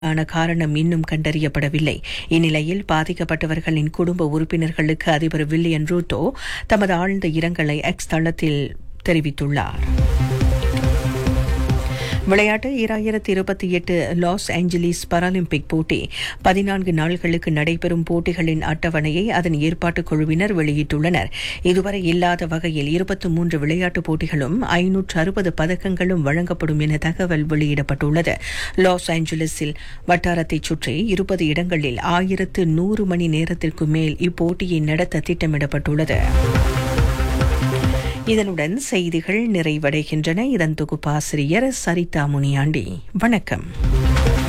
ஆன காரணம் இன்னும் கண்டறியப்படவில்லை இந்நிலையில் பாதிக்கப்பட்டவர்களின் குடும்ப உறுப்பினர்களுக்கு அதிபர் வில்லியன் ரூட்டோ தமது ஆழ்ந்த இரங்கலை எக்ஸ் தளத்தில் தெரிவித்துள்ளார் விளையாட்டு இராயிரத்தி இருபத்தி எட்டு லாஸ் ஏஞ்சலிஸ் பாராலிம்பிக் போட்டி பதினான்கு நாள்களுக்கு நடைபெறும் போட்டிகளின் அட்டவணையை அதன் ஏற்பாட்டுக் குழுவினர் வெளியிட்டுள்ளனர் இதுவரை இல்லாத வகையில் இருபத்தி மூன்று விளையாட்டுப் போட்டிகளும் ஐநூற்று அறுபது பதக்கங்களும் வழங்கப்படும் என தகவல் வெளியிடப்பட்டுள்ளது லாஸ் ஏஞ்சலிஸில் வட்டாரத்தைச் சுற்றி இருபது இடங்களில் ஆயிரத்து நூறு மணி நேரத்திற்கு மேல் இப்போட்டியை நடத்த திட்டமிடப்பட்டுள்ளது இதனுடன் செய்திகள் நிறைவடைகின்றன இதன் தொகுப்பாசிரியர் சரிதா முனியாண்டி வணக்கம்